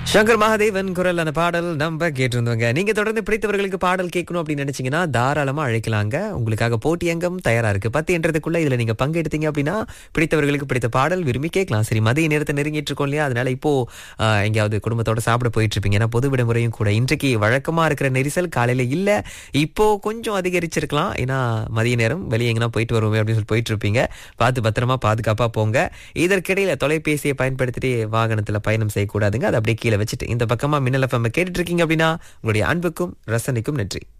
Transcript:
சங்கர் மகாதேவன் குரல் அந்த பாடல் நம்ம கேட்டிருந்தோங்க நீங்க தொடர்ந்து பிடித்தவர்களுக்கு பாடல் கேட்கணும் அப்படின்னு நினைச்சீங்கன்னா தாராளமா அழைக்கலாங்க உங்களுக்காக போட்டி அங்கம் தயாரா இருக்கு பத்து என்றதுக்குள்ள இதுல நீங்க பங்கெடுத்தீங்க அப்படின்னா பிடித்தவர்களுக்கு பிடித்த பாடல் விரும்பி கேட்கலாம் சரி மதிய நேரத்தை நெருங்கிட்டு இருக்கோம் இல்லையா அதனால இப்போ ஆஹ், எங்கேயாவது குடும்பத்தோட சாப்பிட போயிட்டு இருப்பீங்க ஏன்னா பொது விடுமுறையும் கூட இன்றைக்கு வழக்கமா இருக்கிற நெரிசல் காலையில இல்ல இப்போ கொஞ்சம் அதிகரிச்சிருக்கலாம் ஏன்னா மதிய நேரம் வெளியே எங்கன்னா போயிட்டு வருவோமே அப்படின்னு சொல்லி போயிட்டு இருப்பீங்க பார்த்து பத்திரமா பாதுகாப்பா போங்க இதற்கிடையில தொலைபேசியை பயன்படுத்திட்டு வாகனத்துல பயணம் செய்யக்கூடாதுங்க அதை அப்படியே கீழே வச்சுட்டு இந்த பக்கமா மின்னல் எஃப்எம் கேட்டுட்டு இருக்கீங்க அப்படின்னா உங்களுடைய அன்புக்கும் ரசனைக்கும் நன்றி